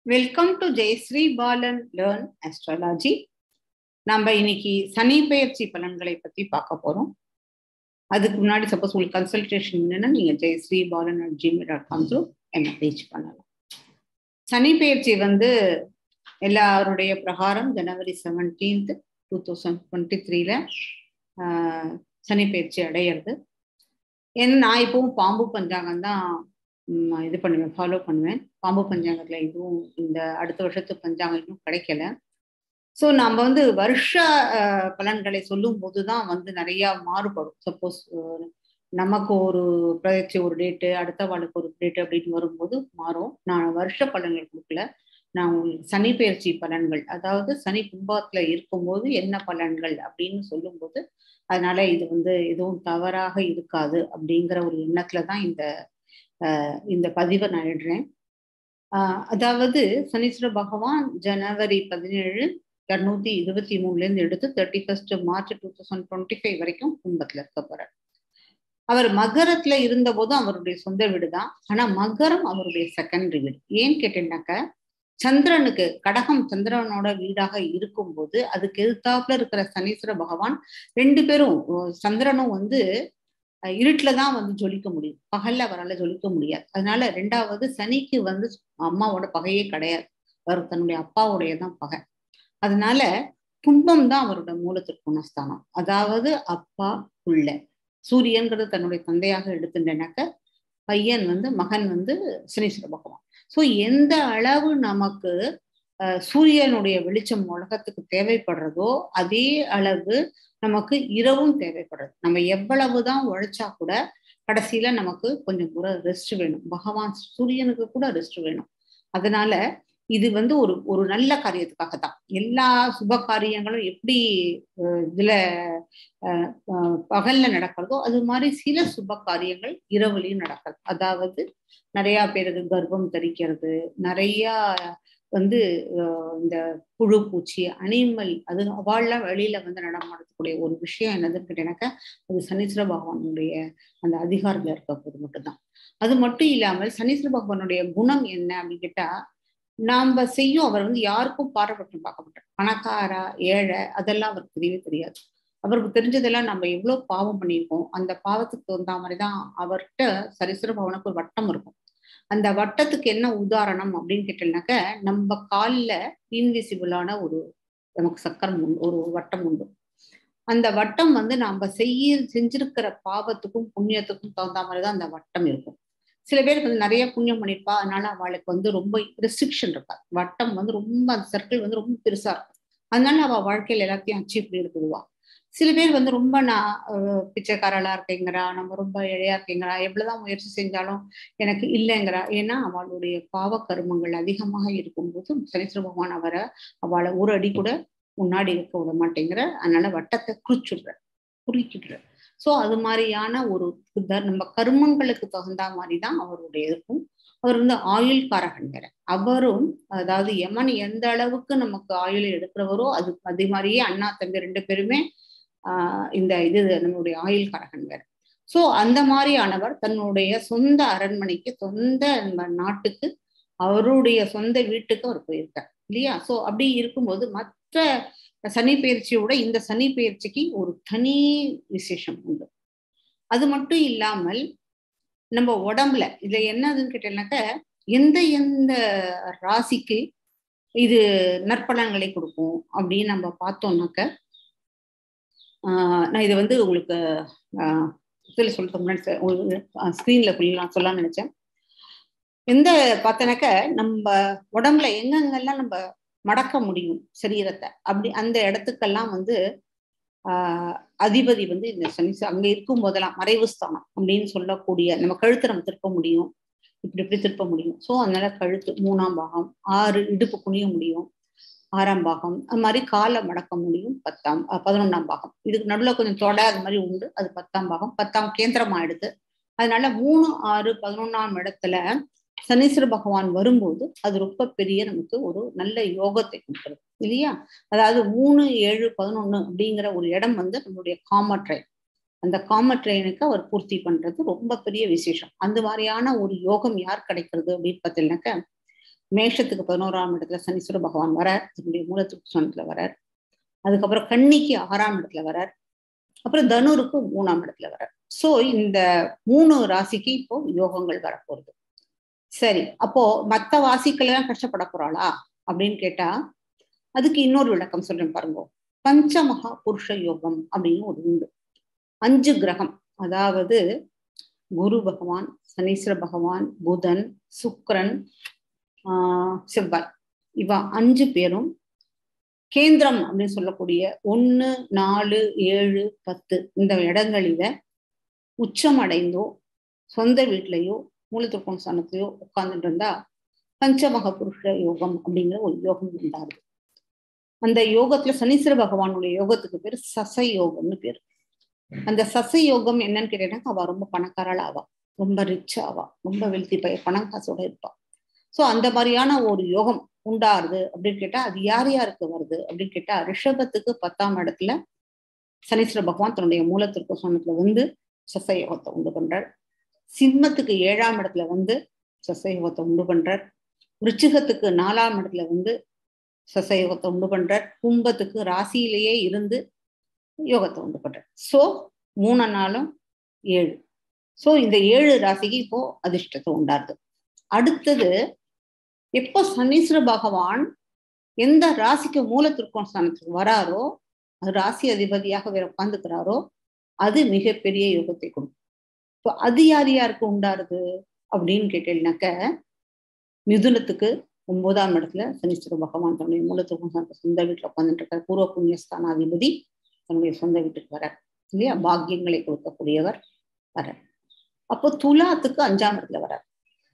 welcome to Jayashree Balan learn astrology நம்ம இன்னைக்கு சனி பெயர்ச்சி பலன்களை பத்தி பார்க்க போறோம் அதுக்கு முன்னாடி சப்போஸ் உங்களுக்கு கன்சல்டேஷன் வேணும்னா நீங்க Jayashree Balan at Gmail dot com through என்ன ரீச் பண்ணலாம் சனி பெயர்ச்சி வந்து எல்லாருடைய பிரகாரம் ஜனவரி செவன்டீன்த் டூ தௌசண்ட் டுவெண்ட்டி த்ரீல சனி பயிற்சி அடையிறது ஏன்னா நான் இப்பவும் பாம்பு பஞ்சாங்கம் தான் இது பண்ணுவேன் ஃபாலோ பண்ணுவேன் பாம்பு பஞ்சாங்கத்துல இதுவும் இந்த அடுத்த வருஷத்து பஞ்சாங்கம் இன்னும் கிடைக்கல ஸோ நம்ம வந்து வருஷ பலன்களை சொல்லும் போது தான் வந்து நிறைய மாறுபடும் சப்போஸ் நமக்கு ஒரு பிரதட்சி ஒரு டேட்டு அடுத்த வாழ்க்கை ஒரு டேட்டு அப்படின்னு வரும்போது மாறும் நான் வருஷ பலன்கள் கொடுக்கல நான் உங்களுக்கு சனி பயிற்சி பலன்கள் அதாவது சனி கும்பத்துல இருக்கும்போது என்ன பலன்கள் அப்படின்னு சொல்லும்போது அதனால இது வந்து எதுவும் தவறாக இருக்காது அப்படிங்கிற ஒரு எண்ணத்துல தான் இந்த இந்த பதிவை நான் எழுதுறேன் அதாவது சனீஸ்வர பகவான் ஜனவரி பதினேழு இரநூத்தி இருபத்தி மூணுல இருந்து எடுத்து thirty first March two thousand twenty five வரைக்கும் கும்பத்துல இருக்க போறார் அவர் மகரத்துல இருந்த போதும் அவருடைய சொந்த வீடு தான் ஆனா மகரம் அவருடைய செகண்டரி வீடு ஏன்னு கேட்டீங்கன்னாக்க சந்திரனுக்கு கடகம் சந்திரனோட வீடாக இருக்கும்போது அதுக்கு எதிர்த்தாப்புல இருக்கிற சனீஸ்வர பகவான் ரெண்டு பேரும் சந்திரனும் வந்து இருட்டுல தான் வந்து ஜொலிக்க முடியும் பகல்ல அவரால் ஜொலிக்க முடியாது அதனால ரெண்டாவது சனிக்கு வந்து அம்மாவோட பகையே கிடையாது அவர் தன்னுடைய அப்பாவுடைய தான் பகை அதனால கும்பம் தான் அவரோட மூலத்திற்குணஸ்தானம் அதாவது அப்பா உள்ள சூரியன்கிறது தன்னுடைய தந்தையாக எடுத்துட்டேனாக்க பையன் வந்து மகன் வந்து சனீஸ்வர பகவான் ஸோ எந்த அளவு நமக்கு சூரியனுடைய வெளிச்சம் உலகத்துக்கு தேவைப்படுறதோ அதே அளவு நமக்கு இரவும் தேவைப்படுறது நம்ம எவ்வளவுதான் உழைச்சா கூட கடைசியில நமக்கு கொஞ்சம் கூட ரெஸ்ட் வேணும் பகவான் சூரியனுக்கு கூட ரெஸ்ட் வேணும் அதனால இது வந்து ஒரு ஒரு நல்ல காரியத்துக்காக தான் எல்லா சுப காரியங்களும் எப்படி இதுல பகல்ல நடக்கிறதோ அது மாதிரி சில சுப காரியங்கள் இரவுலையும் நடக்கிறது அதாவது நிறைய பேருக்கு கர்ப்பம் தரிக்கிறது நிறைய வந்து இந்த புழு பூச்சி அனிமல் அது அவாள்லாம் வெளியில வந்து நடமாடக்கூடிய ஒரு விஷயம் என்னதுன்னு கேட்டீங்கன்னாக்கா அது சனீஸ்வர பகவானுடைய அந்த அதிகாரத்துல இருக்க போது மட்டும்தான் அது மட்டும் இல்லாமல் சனீஸ்வர பகவானுடைய குணம் என்ன அப்படின்னு கேட்டா நாம செய்யும் அவர் வந்து யாருக்கும் பாரபட்சம் பார்க்க மாட்டார் பணக்காரா ஏழை அதெல்லாம் அவருக்கு தெரியவே தெரியாது அவருக்கு தெரிஞ்சதெல்லாம் நம்ம எவ்வளவு பாவம் பண்ணியிருக்கோம் அந்த பாவத்துக்கு தகுந்த மாதிரிதான் அவர்கிட்ட சரிசுர பவனுக்கு ஒரு வட்டம் இருக்கும் அந்த வட்டத்துக்கு என்ன உதாரணம் அப்படின்னு கேட்டீங்கன்னாக்க நம்ம காலில் இன்விசிபிளான ஒரு நமக்கு சக்கரம் உண்டு ஒரு வட்டம் உண்டு அந்த வட்டம் வந்து நம்ம செய்ய செஞ்சிருக்கிற பாவத்துக்கும் புண்ணியத்துக்கும் தகுந்த மாதிரி தான் அந்த வட்டம் இருக்கும் சில பேருக்கு வந்து நிறைய புண்ணியம் பண்ணிருப்பா அதனால அவளுக்கு வந்து ரொம்ப ரெஸ்ட்ரிக்ஷன் இருக்கா வட்டம் வந்து ரொம்ப அந்த சர்க்கிள் வந்து ரொம்ப பெருசா இருக்கும் அதனால அவள் வாழ்க்கையில எல்லாத்தையும் அச்சீவ் பண்ணி எடுத்துடுவா சில பேர் வந்து ரொம்ப நான் பிச்சைக்காரலா இருக்கீங்கிறா நம்ம ரொம்ப இழையா இருக்கீங்கிறா எவ்வளவுதான் முயற்சி செஞ்சாலும் எனக்கு இல்லைங்கிறா ஏன்னா அவளுடைய பாவ கருமங்கள் அதிகமாக இருக்கும்போது சனீஸ்வர பகவான் அவரை அவளை ஒரு அடி கூட முன்னாடி இருக்க விட மாட்டேங்கிற அதனால வட்டத்தை குறிச்சுடுற குறிக்கிடுற ஸோ அது மாதிரியான ஒரு நம்ம கருமங்களுக்கு தகுந்த மாதிரி தான் அவருடைய இருக்கும் அவர் வந்து ஆயுள் காரகன் வேற அவரும் அதாவது யமன் எந்த அளவுக்கு நமக்கு ஆயுள் எடுக்கிறவரோ அது அதே மாதிரியே அண்ணா தம்பி ரெண்டு பேருமே ஆஹ் இந்த இது நம்மளுடைய ஆயுள் காரகன் வேற ஸோ அந்த மாதிரியானவர் தன்னுடைய சொந்த அரண்மனைக்கு சொந்த நாட்டுக்கு அவருடைய சொந்த வீட்டுக்கு அவர் போயிருக்கார் இல்லையா ஸோ அப்படி இருக்கும்போது மற்ற சனி பயிற்சியோட இந்த சனி பயிற்சிக்கு ஒரு தனி விசேஷம் உண்டு அது மட்டும் இல்லாமல் நம்ம உடம்புல இதுல என்னதுன்னு கேட்டீங்கன்னாக்க எந்த எந்த ராசிக்கு இது நற்பலன்களை கொடுக்கும் அப்படின்னு நம்ம பார்த்தோம்னாக்க நான் இதை வந்து உங்களுக்கு இதில் சொல்றது முன்னாடி ஸ்க்ரீன்ல நான் சொல்லலாம்னு நினைச்சேன் எந்த பார்த்தனாக்க நம்ம உடம்புல எங்கெங்கெல்லாம் நம்ம மடக்க முடியும் சரீரத்தை அப்படி அந்த இடத்துக்கெல்லாம் வந்து ஆஹ் அதிபதி வந்து இந்த சனி அங்க இருக்கும் போதெல்லாம் மறைவு ஸ்தானம் அப்படின்னு சொல்லக்கூடிய நம்ம கழுத்தை நம்ம திருப்ப முடியும் இப்படி இப்படி திருப்ப முடியும் ஸோ அதனால கழுத்து மூணாம் பாகம் ஆறு இடுப்பு குனிய முடியும் ஆறாம் பாகம் அது மாதிரி காலை மடக்க முடியும் பத்தாம் பதினொன்றாம் பாகம் இதுக்கு நடுவில் கொஞ்சம் தொட அது மாதிரி உண்டு அது பத்தாம் பாகம் பத்தாம் கேந்திரம் ஆயிடுது அதனால மூணு ஆறு பதினொன்னாம் இடத்துல சனீஸ்வர பகவான் வரும்போது அது ரொம்ப பெரிய நமக்கு ஒரு நல்ல யோகத்தை கொடுக்குறது இல்லையா அதாவது மூணு ஏழு பதினொன்னு அப்படிங்கிற ஒரு இடம் வந்து நம்மளுடைய காமட்ரைன் அந்த காமட்ரைனுக்கு அவர் பூர்த்தி பண்றது ரொம்ப பெரிய விசேஷம் அந்த மாதிரியான ஒரு யோகம் யார் கிடைக்கிறது அப்படின்னு பார்த்தீங்கன்னாக்க மேஷத்துக்கு பதினோராம் இடத்துல சனீஸ்வர பகவான் வரார் தன்னுடைய மூலத்துக்கு வரார் அதுக்கப்புறம் கன்னிக்கு ஆறாம் இடத்துல வரார் அப்புறம் தனுருக்கு மூணாம் இடத்துல வரார் சோ இந்த மூணு ராசிக்கு இப்போ யோகங்கள் வரப்போகுது சரி அப்போ மத்த வாசிகள் எல்லாம் கஷ்டப்பட போறாளா அப்படின்னு கேட்டா அதுக்கு இன்னொரு விளக்கம் சொல்றேன் பாருங்க பஞ்சமகா புருஷ யோகம் அப்படின்னு ஒரு உண்டு அஞ்சு கிரகம் அதாவது குரு பகவான் சனீஸ்வர பகவான் புதன் சுக்கரன் ஆஹ் செவ்வாய் இவ அஞ்சு பேரும் கேந்திரம் அப்படின்னு சொல்லக்கூடிய ஒன்னு நாலு ஏழு பத்து இந்த இடங்களில உச்சம் அடைந்தோ சொந்த வீட்லயோ மூலத்திற்கும் ஸ்தானத்திலயோ உட்கார்ந்துட்டு இருந்தா பஞ்சமக புருஷ யோகம் அப்படிங்கிற ஒரு யோகம் உண்டாரு அந்த யோகத்துல சனீஸ்வர பகவானுடைய யோகத்துக்கு பேர் சச யோகம்னு பேர் அந்த சச யோகம் என்னன்னு கேட்டீங்கன்னா அவ ரொம்ப பணக்காராள் ஆவா ரொம்ப ரிச் ஆவா ரொம்ப வெல்த்தி பய பணம் காசோட இருப்பா சோ அந்த மாதிரியான ஒரு யோகம் உண்டாருது அப்படின்னு கேட்டா அது யார் யாருக்கு வருது அப்படின்னு கேட்டா ரிஷபத்துக்கு பத்தாம் இடத்துல சனீஸ்வர பகவான் தன்னுடைய மூலத்திற்கு சொன்னத்துல வந்து சசயோகத்தை உண்டு பண்றார் சிம்மத்துக்கு ஏழாம் இடத்துல வந்து சசயோகத்தை உண்டு பண்றார் ரிச்சிகத்துக்கு நாலாம் இடத்துல வந்து சசயோகத்தை உண்டு பண்றார் கும்பத்துக்கு ராசியிலேயே இருந்து யோகத்தை உண்டு பண்றார் சோ மூணு நாளும் ஏழு சோ இந்த ஏழு ராசிக்கு இப்போ அதிர்ஷ்டத்தை உண்டாருது அடுத்தது எப்போ சனீஸ்வர பகவான் எந்த ராசிக்கு மூலத்திற்கோண ஸ்தானத்துக்கு வராரோ ராசி அதிபதியாக வேற உட்கார்ந்துக்கிறாரோ அது மிகப்பெரிய யோகத்தை கொடுக்கும் இப்போ அது யார் யாருக்கு உண்டாருது அப்படின்னு கேட்டீங்கன்னாக்க மிதுனத்துக்கு ஒன்பதாம் இடத்துல சனீஸ்வர பகவான் தன்னுடைய மூலத்திற்கும் சொந்த வீட்டுல உட்காந்துட்டு இருக்கார் பூர்வ புண்ணியஸ்தானாதிபதி தன்னுடைய சொந்த வீட்டுக்கு வர இல்லையா பாக்கியங்களை கொடுக்கக்கூடியவர் வர அப்போ துலாத்துக்கு அஞ்சாம் இடத்துல வரார்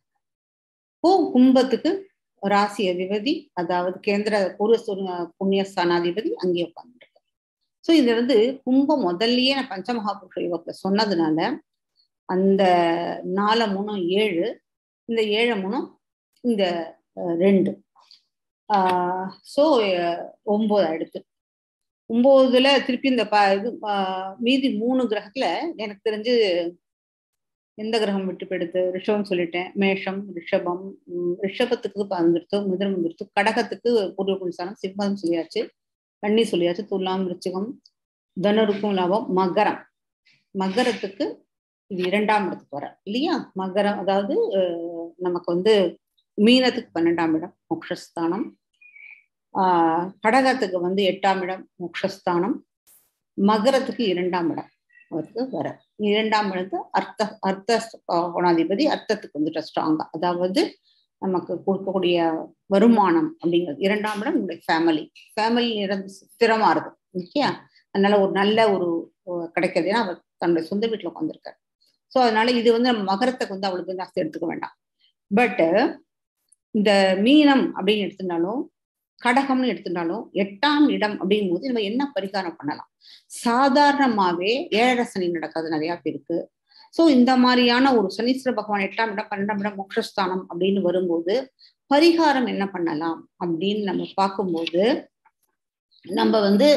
ஓ கும்பத்துக்கு ராசி அதிபதி அதாவது கேந்திர பூர்வ புண்ணியஸ்தானாதிபதி அங்கே உட்கார்ந்துருக்கார் ஸோ இதுல இருந்து கும்பம் முதல்லயே நான் பஞ்சமகாபுருஷ யோகத்துல சொன்னதுனால அந்த நாலு மூணும் ஏழு இந்த ஏழு மூணும் இந்த ரெண்டு ஸோ ஒன்பது அடுத்து ஒன்பதுல திருப்பி இந்த ப இது மீதி மூணு கிரகத்துல எனக்கு தெரிஞ்சு எந்த கிரகம் விட்டு போயிடுத்து ரிஷபம் சொல்லிட்டேன் மேஷம் ரிஷபம் ரிஷபத்துக்கு வந்துடுத்து மிதனம் வந்துடுத்து கடகத்துக்கு பூர்வ புனிசானம் சிம்மம் சொல்லியாச்சு கண்ணி சொல்லியாச்சு துலாம் ரிச்சிகம் தனுருக்கும் லாபம் மகரம் மகரத்துக்கு இது இரண்டாம் இடத்துக்கு வர இல்லையா மகரம் அதாவது நமக்கு வந்து மீனத்துக்கு பன்னெண்டாம் இடம் மோக்ஷஸ்தானம் ஆஹ் கடகத்துக்கு வந்து எட்டாம் இடம் மோக்ஷஸ்தானம் மகரத்துக்கு இரண்டாம் இடம் வந்து வர இரண்டாம் இடத்து அர்த்த அர்த்த குணாதிபதி அர்த்தத்துக்கு வந்துட்டு ஸ்ட்ராங்கா அதாவது நமக்கு கொடுக்கக்கூடிய வருமானம் அப்படிங்கிறது இரண்டாம் இடம் நம்முடைய ஃபேமிலி ஃபேமிலி இருந்து ஸ்திரமா இருக்கும் இல்லையா அதனால ஒரு நல்ல ஒரு கிடைக்கிறது ஏன்னா அவர் தன்னுடைய சொந்த வீட்டுல உட்காந்துருக்காரு ஸோ அதனால இது வந்து நம்ம மகரத்துக்கு வந்து அவளுக்கு ஜாஸ்தி எடுத்துக்க வேண்டாம் பட் இந்த மீனம் அப்படின்னு எடுத்துட்டாலும் கடகம்னு எடுத்துட்டாலும் எட்டாம் இடம் அப்படிங்கும் போது நம்ம என்ன பரிகாரம் பண்ணலாம் சாதாரணமாவே ஏழரை சனி நடக்காது நிறைய பேருக்கு சோ இந்த மாதிரியான ஒரு சனீஸ்வர பகவான் எட்டாம் இடம் பன்னெண்டாம் இடம் மோட்சஸ்தானம் அப்படின்னு வரும்போது பரிகாரம் என்ன பண்ணலாம் அப்படின்னு நம்ம பார்க்கும்போது நம்ம வந்து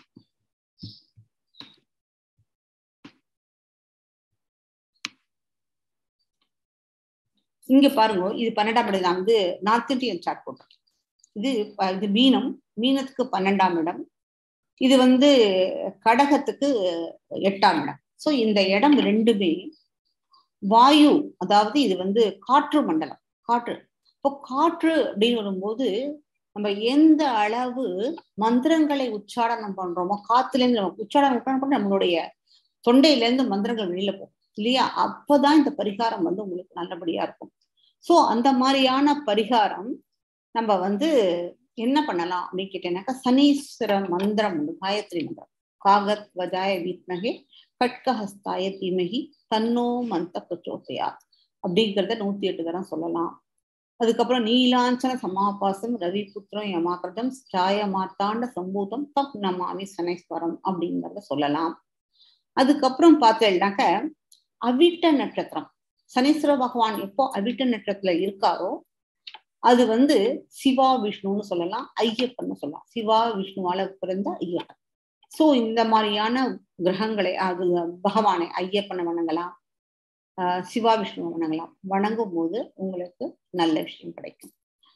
இங்க பாருங்க இது பன்னெண்டாம் இடம் நான் வந்து நார்த் இந்தியன் சார்ட் போட்டேன் இது இது மீனம் மீனத்துக்கு பன்னெண்டாம் இடம் இது வந்து கடகத்துக்கு எட்டாம் இடம் ஸோ இந்த இடம் ரெண்டுமே வாயு அதாவது இது வந்து காற்று மண்டலம் காற்று இப்போ காற்று அப்படின்னு வரும்போது நம்ம எந்த அளவு மந்திரங்களை உச்சாரணம் பண்றோமோ காத்துல இருந்து நம்ம உச்சாரணம் பண்ண நம்மளுடைய தொண்டையில இருந்து மந்திரங்கள் வெளியில போகும் இல்லையா அப்பதான் இந்த பரிகாரம் வந்து உங்களுக்கு நல்லபடியா இருக்கும் ஸோ அந்த மாதிரியான பரிகாரம் நம்ம வந்து என்ன பண்ணலாம் அப்படின்னு கேட்டேன்னாக்கா சனீஸ்வர மந்திரம் உண்டு காயத்ரி மந்திரம் காகத் வஜாய வீத்மகே கட்கஹஸ்தாய தீமகி தன்னோ மந்த பிரச்சோதயா அப்படிங்கிறத நூத்தி எட்டு தரம் சொல்லலாம் அதுக்கப்புறம் நீலாஞ்சன சமாபாசம் ரவி புத்திரம் யமாகிருதம் சாய மாத்தாண்ட சம்பூதம் தப் நமாமி சனேஸ்வரம் அப்படிங்கிறத சொல்லலாம் அதுக்கப்புறம் பார்த்தேன்னாக்க அவிட்ட நட்சத்திரம் சனீஸ்வர பகவான் எப்போ அவிட்ட நட்சத்திரத்துல இருக்காரோ அது வந்து சிவா விஷ்ணுன்னு சொல்லலாம் ஐயப்பன்னு சொல்லலாம் சிவா விஷ்ணுவால பிறந்த ஐயப்பன் சோ இந்த மாதிரியான கிரகங்களை அது பகவானை ஐயப்பனை வணங்கலாம் ஆஹ் சிவா விஷ்ணுவை வணங்கலாம் வணங்கும் போது உங்களுக்கு நல்ல விஷயம் கிடைக்கும்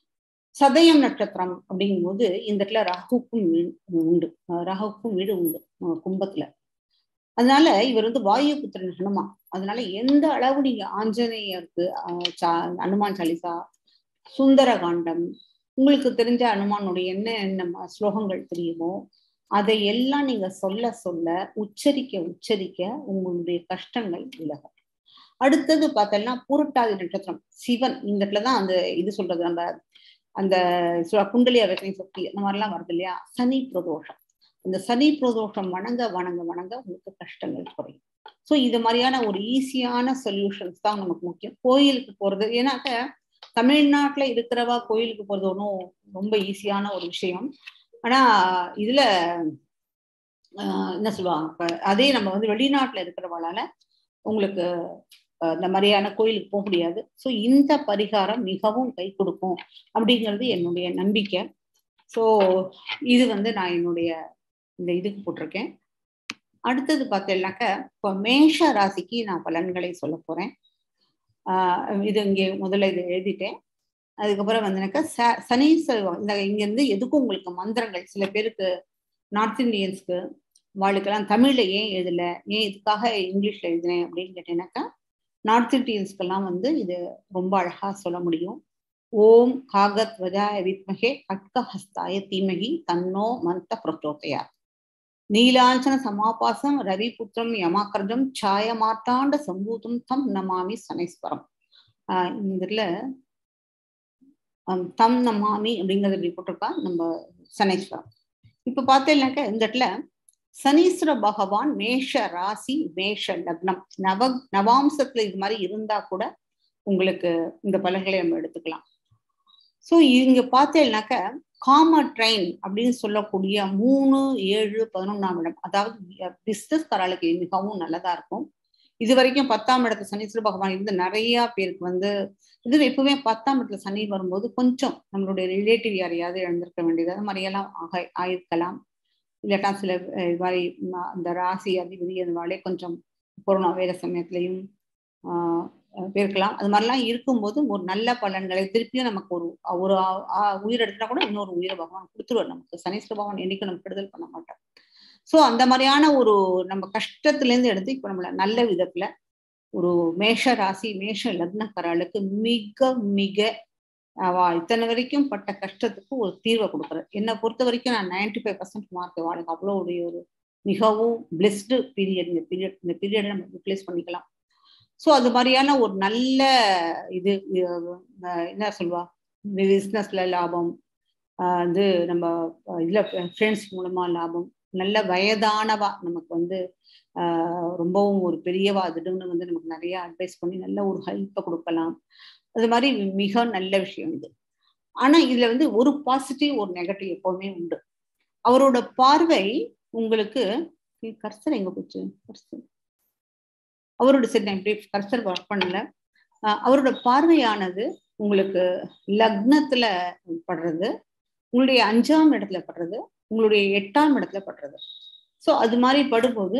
சதயம் நட்சத்திரம் அப்படிங்கும்போது இந்த இடத்துல ராகுக்கும் உண்டு ராகுக்கும் வீடு உண்டு கும்பத்துல அதனால இவர் வந்து வாயு புத்திரன் ஹனுமான் அதனால எந்த அளவு நீங்க ஆஞ்சநேயருக்கு அனுமான் சாலிசா சுந்தர காண்டம் உங்களுக்கு தெரிஞ்ச அனுமானுடைய என்ன என்ன ஸ்லோகங்கள் தெரியுமோ அதை எல்லாம் நீங்க சொல்ல சொல்ல உச்சரிக்க உச்சரிக்க உங்களுடைய கஷ்டங்கள் விலகும் அடுத்தது பார்த்தோம்னா புரட்டாதி நட்சத்திரம் சிவன் இந்த இடத்துலதான் அந்த இது சொல்றது நம்ம அந்த குண்டலி அவசனை சக்தி அந்த மாதிரிலாம் வருது இல்லையா சனி பிரதோஷம் அந்த சனி பிரதோஷம் வணங்க வணங்க வணங்க உங்களுக்கு கஷ்டங்கள் குறையும் ஸோ இது மாதிரியான ஒரு ஈஸியான சொல்யூஷன்ஸ் தான் நமக்கு முக்கியம் கோயிலுக்கு போறது ஏன்னாக்க தமிழ்நாட்டுல இருக்கிறவா கோயிலுக்கு போறது ஒன்றும் ரொம்ப ஈஸியான ஒரு விஷயம் ஆனா இதுல என்ன சொல்லுவாங்க அதே நம்ம வந்து வெளிநாட்டுல இருக்கிறவளால உங்களுக்கு இந்த மாதிரியான கோயிலுக்கு போக முடியாது ஸோ இந்த பரிகாரம் மிகவும் கை கொடுக்கும் அப்படிங்கிறது என்னுடைய நம்பிக்கை ஸோ இது வந்து நான் என்னுடைய இந்த இதுக்கு போட்டிருக்கேன் அடுத்தது பார்த்தேன்னாக்க இப்போ மேஷ ராசிக்கு நான் பலன்களை சொல்ல போறேன் ஆஹ் இது இங்கே முதல்ல இது எழுதிட்டேன் அதுக்கப்புறம் வந்துனாக்கா ச சனி இந்த இங்கேருந்து எதுக்கும் உங்களுக்கு மந்திரங்கள் சில பேருக்கு நார்த் இந்தியன்ஸ்க்கு வாழ்க்கெல்லாம் தமிழ்ல ஏன் எழுதல ஏன் இதுக்காக இங்கிலீஷ்ல எழுதினேன் அப்படின்னு கேட்டேன்னாக்கா நார்த் இந்தியன்ஸ்க்கெல்லாம் வந்து இது ரொம்ப அழகா சொல்ல முடியும் ஓம் காகத் வஜாய வித்மகே கட்கஹஸ்தாய தீமகி தன்னோ மந்த பிரச்சோதயா நீலாஞ்சன சமாபாசம் ரவிபுத்திரம் யமாக்கர்ஜம் சாயமார்த்தாண்ட சம்பூதம் தம் நமாமி சனேஸ்வரம் ஆஹ் இதுல தம் நமாமி அப்படிங்கிறது இப்படி போட்டிருக்கா நம்ம சனேஸ்வரம் இப்ப பார்த்தேன்னாக்க இந்த இடத்துல சனீஸ்வர பகவான் மேஷ ராசி மேஷ லக்னம் நவ நவாம்சத்துல இது மாதிரி இருந்தா கூட உங்களுக்கு இந்த பலன்களை நம்ம எடுத்துக்கலாம் ஸோ இங்க பார்த்தேன்னாக்க காம ட்ரெயின் அப்படின்னு சொல்லக்கூடிய மூணு ஏழு பதினொன்னாம் இடம் அதாவது பிஸ்னஸ் கராளுக்கு மிகவும் நல்லதா இருக்கும் இது வரைக்கும் பத்தாம் இடத்துல சனீஸ்வர பகவான் இருந்து நிறைய பேருக்கு வந்து இது எப்பவுமே பத்தாம் இடத்துல சனி வரும்போது கொஞ்சம் நம்மளுடைய ரிலேட்டிவ் யாரையாவது இழந்திருக்க வேண்டியது அது மாதிரியெல்லாம் ஆக ஆயிருக்கலாம் இல்லாட்டா சில இது மாதிரி அந்த ராசி அதிபதி அதனாலே கொஞ்சம் கொரோனா வேற சமயத்திலையும் இருக்கலாம் அது மாதிரிலாம் இருக்கும்போது ஒரு நல்ல பலன்களை திருப்பியும் நமக்கு ஒரு ஒரு உயிர் எடுத்தா கூட இன்னொரு உயிரை பகவான் கொடுத்துருவார் நமக்கு சனீஸ்வர பகவான் என்னைக்கும் நம்ம கெடுதல் பண்ண மாட்டார் ஸோ அந்த மாதிரியான ஒரு நம்ம கஷ்டத்துலேருந்து எடுத்து இப்போ நம்மள நல்ல விதத்துல ஒரு மேஷ ராசி மேஷ லக்னக்காரர்களுக்கு மிக மிக அவா இத்தனை வரைக்கும் பட்ட கஷ்டத்துக்கு ஒரு தீர்வை கொடுக்குறது என்னை பொறுத்த வரைக்கும் நான் நைன்டி ஃபைவ் பர்சன்ட் மார்க் வாழ்க்கை அவ்வளோ உடைய ஒரு மிகவும் பிளெஸ்டு பீரியட் இந்த பீரியட் இந்த பீரியடை நம்ம ரிப்ளேஸ் பண்ணிக்கலாம் ஸோ அது மாதிரியான ஒரு நல்ல இது என்ன சொல்லுவா பிஸ்னஸ்ல லாபம் இது நம்ம இதுல ஃப்ரெண்ட்ஸ் மூலமா லாபம் நல்ல வயதானவா நமக்கு வந்து ரொம்பவும் ஒரு பெரியவா திடம்னு வந்து நமக்கு நிறைய அட்வைஸ் பண்ணி நல்ல ஒரு ஹெல்ப்பை கொடுக்கலாம் அது மாதிரி மிக நல்ல விஷயம் இது ஆனா இதுல வந்து ஒரு பாசிட்டிவ் ஒரு நெகட்டிவ் எப்பவுமே உண்டு அவரோட பார்வை உங்களுக்கு கர்சர் எங்க போச்சு கர்சர் அவரோட சரி நான் இப்படி கர்சர் ஒர்க் பண்ணல அவரோட பார்வையானது உங்களுக்கு லக்னத்துல படுறது உங்களுடைய அஞ்சாம் இடத்துல படுறது உங்களுடைய எட்டாம் இடத்துல படுறது ஸோ அது மாதிரி படும்போது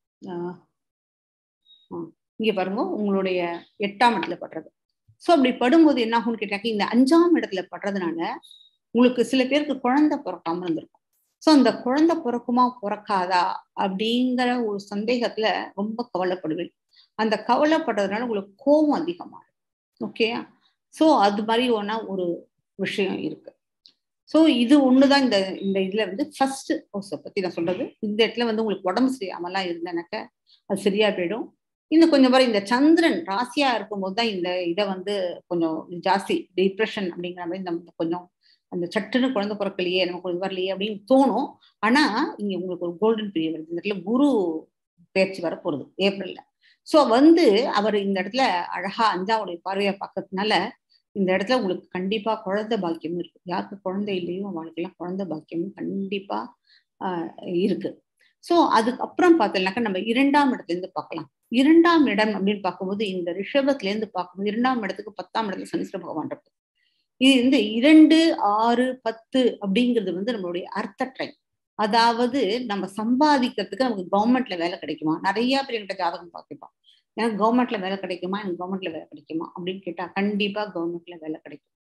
இங்க பாருங்க உங்களுடைய எட்டாம் இடத்துல படுறது ஸோ அப்படி படும்போது என்ன ஆகும்னு கேட்டாக்க இந்த அஞ்சாம் இடத்துல படுறதுனால உங்களுக்கு சில பேருக்கு குழந்தை பிறக்காம இருந்திருக்கும் ஸோ அந்த குழந்தை பிறக்குமா பிறக்காதா அப்படிங்கிற ஒரு சந்தேகத்துல ரொம்ப கவலைப்படுவேன் அந்த கவலைப்படுறதுனால உங்களுக்கு கோபம் அதிகமா ஓகே ஸோ அது மாதிரி ஒன்னா ஒரு விஷயம் இருக்கு ஸோ இது ஒண்ணுதான் இந்த இந்த இதுல வந்து ஃபர்ஸ்ட் ஹவுஸை பத்தி நான் சொல்றது இந்த இடத்துல வந்து உங்களுக்கு உடம்பு சரியாமலாம் இருந்தேனாக்க அது சரியா போயிடும் இன்னும் கொஞ்சம் வரை இந்த சந்திரன் ராசியா இருக்கும்போது தான் இந்த இதை வந்து கொஞ்சம் ஜாஸ்தி டிப்ரெஷன் அப்படிங்கிற மாதிரி நம்ம கொஞ்சம் அந்த சட்டுன்னு குழந்தை பிறக்கலையே நமக்கு இது வரலையே அப்படின்னு தோணும் ஆனா இங்க உங்களுக்கு ஒரு கோல்டன் பீரியட் வருது இந்த இடத்துல குரு பயிற்சி வர போறது ஏப்ரல்ல ஸோ வந்து அவர் இந்த இடத்துல அழகா அஞ்சாவுடைய பார்வையை பார்க்கறதுனால இந்த இடத்துல உங்களுக்கு கண்டிப்பா குழந்தை பாக்கியம் இருக்கு யாருக்கு குழந்தை இல்லையோ அவங்களுக்கெல்லாம் குழந்தை பாக்கியம் கண்டிப்பா ஆஹ் இருக்கு ஸோ அதுக்கப்புறம் பார்த்தோம்னாக்கா நம்ம இரண்டாம் இடத்துல இருந்து பார்க்கலாம் இரண்டாம் இடம் அப்படின்னு பார்க்கும்போது இந்த ரிஷபத்துல இருந்து பார்க்கும்போது இரண்டாம் இடத்துக்கு பத்தாம் இடத்துல சனீஸ்வர பகவான் இருக்கு இது வந்து இரண்டு ஆறு பத்து அப்படிங்கிறது வந்து நம்மளுடைய அர்த்த ட்ரைன் அதாவது நம்ம சம்பாதிக்கிறதுக்கு நமக்கு கவர்மெண்ட்ல வேலை கிடைக்குமா நிறைய பேர் என்கிட்ட ஜாதகம் பார்த்துப்பான் எனக்கு கவர்மெண்ட்ல வேலை கிடைக்குமா எனக்கு கவர்மெண்ட்ல வேலை கிடைக்குமா அப்படின்னு கேட்டா கண்டிப்பா கவர்மெண்ட்ல வேலை கிடைக்கும்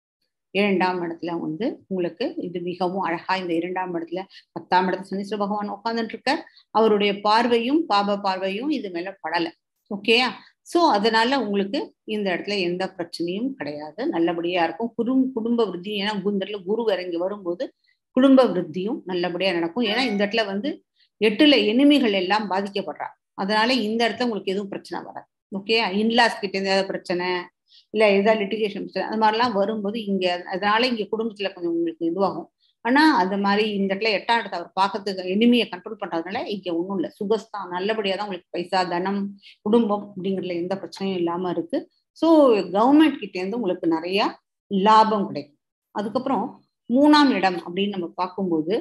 இரண்டாம் இடத்துல வந்து உங்களுக்கு இது மிகவும் அழகா இந்த இரண்டாம் இடத்துல பத்தாம் இடத்துல சனீஸ்வர பகவான் உட்கார்ந்துட்டு இருக்கார் அவருடைய பார்வையும் பாப பார்வையும் இது மேல படல ஓகேயா சோ அதனால உங்களுக்கு இந்த இடத்துல எந்த பிரச்சனையும் கிடையாது நல்லபடியா இருக்கும் குடும் குடும்ப விருத்தி ஏன்னா இந்த இடத்துல குரு இறங்கி வரும்போது குடும்ப விருத்தியும் நல்லபடியா நடக்கும் ஏன்னா இந்த இடத்துல வந்து எட்டுல எனிமிகள் எல்லாம் பாதிக்கப்படுறா அதனால இந்த இடத்துல உங்களுக்கு எதுவும் பிரச்சனை வராது ஓகே இன்லாஸ் கிட்ட இருந்து ஏதாவது பிரச்சனை இல்ல ஏதாவது லிட்டிகேஷன் பிரச்சனை அது மாதிரிலாம் வரும்போது இங்க அதனால இங்க குடும்பத்துல கொஞ்சம் உங்களுக்கு இதுவாகும் ஆனா அது மாதிரி இந்த இடத்துல எட்டாம் இடத்தை அவர் பார்க்கறதுக்கு எனிமையை கண்ட்ரோல் பண்றதுனால இங்க ஒண்ணும் இல்லை சுகஸ்தான் நல்லபடியா தான் உங்களுக்கு பைசா தனம் குடும்பம் அப்படிங்கிறதுல எந்த பிரச்சனையும் இல்லாம இருக்கு ஸோ கவர்மெண்ட் கிட்ட இருந்து உங்களுக்கு நிறைய லாபம் கிடைக்கும் அதுக்கப்புறம் மூணாம் இடம் அப்படின்னு நம்ம பார்க்கும்போது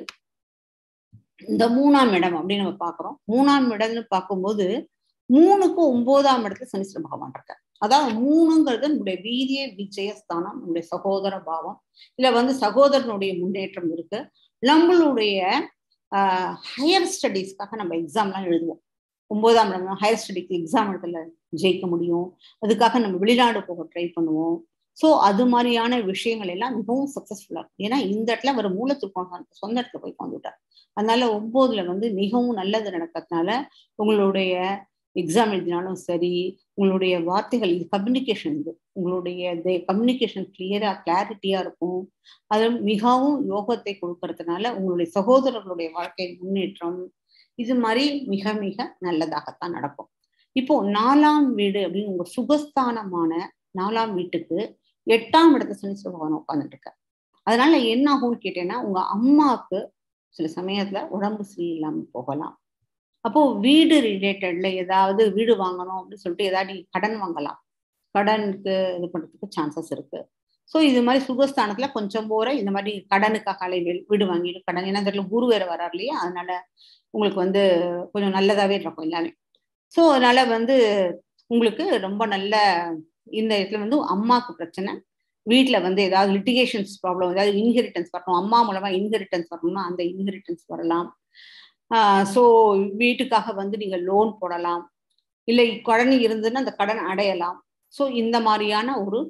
இந்த மூணாம் இடம் அப்படின்னு நம்ம பார்க்குறோம் மூணாம் இடம்னு பார்க்கும்போது மூணுக்கும் ஒன்பதாம் இடத்துல சனீஸ்வர பகவான் இருக்கார் அதாவது மூணுங்கிறது நம்முடைய வீரிய விஜயஸ்தானம் நம்முடைய சகோதர பாவம் இல்ல வந்து சகோதரனுடைய முன்னேற்றம் இருக்கு நம்மளுடைய ஹையர் ஸ்டடீஸ்க்காக நம்ம எக்ஸாம்லாம் எழுதுவோம் ஒன்பதாம் இடம் ஹையர் ஸ்டடிக்கு எக்ஸாம் இடத்துல ஜெயிக்க முடியும் அதுக்காக நம்ம வெளிநாடு போக ட்ரை பண்ணுவோம் ஸோ அது மாதிரியான விஷயங்கள் எல்லாம் மிகவும் சக்சஸ்ஃபுல்லா இருக்கும் ஏன்னா இந்த இடத்துல ஒரு மூலத்துக்கு சொந்த இடத்துல போய் வந்துட்டார் அதனால ஒன்பதுல வந்து மிகவும் நல்லது நடக்கிறதுனால உங்களுடைய எக்ஸாம் எழுதினாலும் சரி உங்களுடைய வார்த்தைகள் இது கம்யூனிகேஷன் இது உங்களுடைய கம்யூனிகேஷன் கிளியரா கிளாரிட்டியா இருக்கும் அது மிகவும் யோகத்தை கொடுக்கறதுனால உங்களுடைய சகோதரர்களுடைய வாழ்க்கை முன்னேற்றம் இது மாதிரி மிக மிக நல்லதாகத்தான் நடக்கும் இப்போ நாலாம் வீடு அப்படின்னு உங்க சுகஸ்தானமான நாலாம் வீட்டுக்கு எட்டாம் இடத்துல சனீஸ்வர பகவான் உட்காந்துட்டு இருக்க அதனால என்ன ஆகும்னு கேட்டேன்னா உங்க அம்மாவுக்கு சில சமயத்துல உடம்பு சரியில்லாம போகலாம் அப்போ வீடு ரிலேட்டட்ல ஏதாவது வீடு வாங்கணும் அப்படின்னு சொல்லிட்டு ஏதாவது கடன் வாங்கலாம் கடனுக்கு இது பண்றதுக்கு சான்சஸ் இருக்கு ஸோ இது மாதிரி சுகஸ்தானத்துல கொஞ்சம் போற இந்த மாதிரி கடனுக்காக வீடு வாங்கிட்டு கடன் ஏன்னா இந்த குரு வேற வராரு இல்லையா அதனால உங்களுக்கு வந்து கொஞ்சம் நல்லதாவே இருக்கும் எல்லாமே ஸோ அதனால வந்து உங்களுக்கு ரொம்ப நல்ல இந்த இடத்துல வந்து அம்மாவுக்கு பிரச்சனை வீட்டுல வந்து ஏதாவது லிட்டிகேஷன்ஸ் ப்ராப்ளம் ஏதாவது இன்ஹெரிட்டன்ஸ் வரணும் அம்மா மூலமா இன்ஹெரிட்டன்ஸ் வரணும்னா அந்த இன்ஹெரிட்டன்ஸ் வரலாம் ஸோ வீட்டுக்காக வந்து நீங்க லோன் போடலாம் இல்லை கடன் இருந்ததுன்னா அந்த கடன் அடையலாம் ஸோ இந்த மாதிரியான ஒரு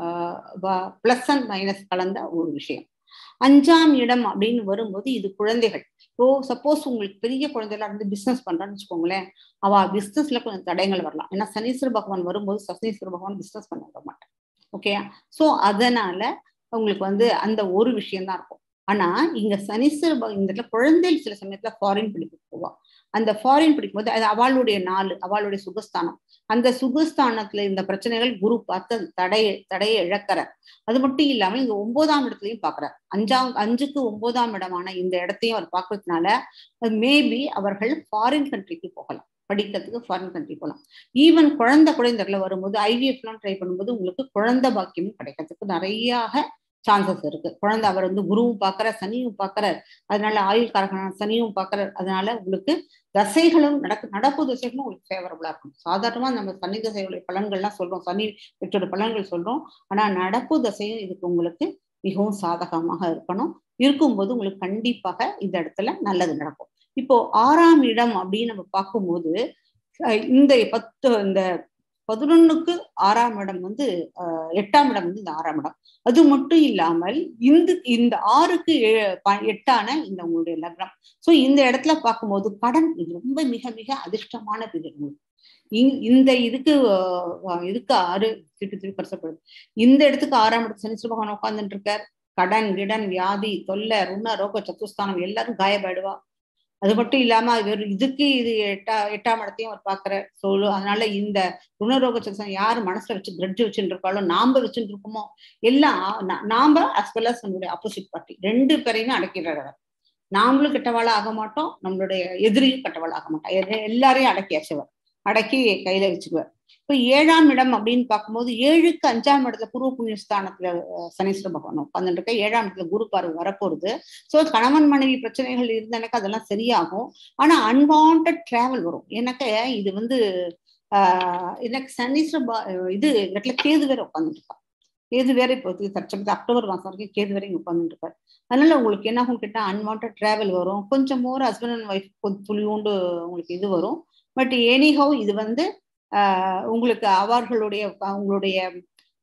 பிளஸ் அண்ட் மைனஸ் கலந்த ஒரு விஷயம் அஞ்சாம் இடம் அப்படின்னு வரும்போது இது குழந்தைகள் இப்போ சப்போஸ் உங்களுக்கு பெரிய குழந்தைகளா இருந்து பிசினஸ் பண்றான்னு வச்சுக்கோங்களேன் அவ பிசினஸ்ல கொஞ்சம் தடயங்கள் வரலாம் ஏன்னா சனீஸ்வர பகவான் வரும்போது சனீஸ்வர பகவான் பிசினஸ் பண்ண விட மாட்டேன் ஓகே ஸோ அதனால உங்களுக்கு வந்து அந்த ஒரு விஷயம் தான் இருக்கும் ஆனா இங்க சனீஸ்வர இந்த இடத்துல குழந்தைகள் சில சமயத்துல ஃபாரின் படிப்பு போவா அந்த ஃபாரின் படிக்கும்போது அது அவளுடைய நாள் அவளுடைய சுகஸ்தானம் அந்த சுகஸ்தானத்துல இந்த பிரச்சனைகள் குரு பார்த்து தடைய தடையை இழக்கிற அது மட்டும் இல்லாம இங்க ஒன்பதாம் இடத்துலயும் பாக்குறார் அஞ்சாம் அஞ்சுக்கு ஒன்பதாம் இடமான இந்த இடத்தையும் அவர் பார்க்கறதுனால மேபி அவர்கள் ஃபாரின் கண்ட்ரிக்கு போகலாம் படிக்கிறதுக்கு ஃபாரின் கண்ட்ரி போகலாம் ஈவன் குழந்தை கூட இந்த இடத்துல வரும்போது ஐவிஎஃப்லாம் ட்ரை பண்ணும்போது உங்களுக்கு குழந்தை பாக்கியம் கிடைக்கிறதுக்கு நிறைய சான்சஸ் இருக்கு குழந்தை அவர் வந்து குருவும் பார்க்கற சனியும் பார்க்கறார் அதனால ஆயுள் காரகனான சனியும் பார்க்கறார் அதனால உங்களுக்கு தசைகளும் நடக்கு நடப்பு தசைகளும் உங்களுக்கு ஃபேவரபுளா இருக்கும் சாதாரணமா நம்ம சனி தசைகளுடைய பலன்கள்லாம் சொல்றோம் சனி வெற்றோட பலன்கள் சொல்றோம் ஆனா நடப்பு தசையும் இதுக்கு உங்களுக்கு மிகவும் சாதகமாக இருக்கணும் இருக்கும்போது உங்களுக்கு கண்டிப்பாக இந்த இடத்துல நல்லது நடக்கும் இப்போ ஆறாம் இடம் அப்படின்னு நம்ம பார்க்கும்போது இந்த பத்து இந்த பதினொன்னுக்கு ஆறாம் இடம் வந்து எட்டாம் இடம் வந்து இந்த ஆறாம் இடம் அது மட்டும் இல்லாமல் இந்த இந்த ஆறுக்கு எட்டான இந்த உங்களுடைய லக்னம் சோ இந்த இடத்துல பார்க்கும்போது கடன் இது ரொம்ப மிக மிக அதிர்ஷ்டமான பீரியட் உங்களுக்கு இந்த இதுக்கு இதுக்கு ஆறு திருப்பி திருப்பி பரிசப்படுது இந்த இடத்துக்கு ஆறாம் இடத்து சனீஸ்வர பகவான் உட்கார்ந்துட்டு இருக்கார் கடன் கிடன் வியாதி தொல்லை ருண ரோக சத்துஸ்தானம் எல்லாரும் காயப்படுவா அது மட்டும் இல்லாம வெறும் இதுக்கு இது எட்டா எட்டாம் இடத்தையும் அவர் பாக்குற சொல்லு அதனால இந்த ருணரோக சக்சம் யாரு மனசுல வச்சு கிரட்ஜ் வச்சுட்டு இருக்காளோ நாம வச்சுட்டு இருக்கோமோ எல்லாம் நாம அஸ் வெல் அஸ் நம்மளுடைய ஆப்போசிட் பார்ட்டி ரெண்டு பேரையுமே அடக்கிறார் நாமளும் கெட்டவாளா ஆக மாட்டோம் நம்மளுடைய எதிரியும் கெட்டவாளா ஆக மாட்டோம் எல்லாரையும் அடக்கியாச்சவர் அடக்கி கையில வச்சுக்குவார் இப்ப ஏழாம் இடம் அப்படின்னு பார்க்கும்போது ஏழுக்கு அஞ்சாம் இடத்துல பூர்வ புண்ணிய ஸ்தானத்துல சனீஸ்வர பகவான் உட்காந்துட்டு இருக்க ஏழாம் இடத்துல குரு பார்வை வரப்போகுது ஸோ கணவன் மனைவி பிரச்சனைகள் இருந்த எனக்கு அதெல்லாம் சரியாகும் ஆனா அன்வான்ட் டிராவல் வரும் எனக்கு இது வந்து ஆஹ் எனக்கு சனீஸ்வர இது இடத்துல கேது வேற உட்காந்துட்டு இருக்கா கேது வேற இப்போ தற்சமயத்து அக்டோபர் மாசம் வரைக்கும் கேது வரைக்கும் உட்காந்துட்டு இருப்பாரு அதனால உங்களுக்கு என்ன ஆகும் கேட்டா அன்வான்ட் டிராவல் வரும் கொஞ்சம் மோர் ஹஸ்பண்ட் அண்ட் ஒய்ஃப் கொஞ்சம் துளியோண்டு உங்களுக்கு இது வரும் பட் எனிஹவ் இது வந்து உங்களுக்கு அவர்களுடைய உங்களுடைய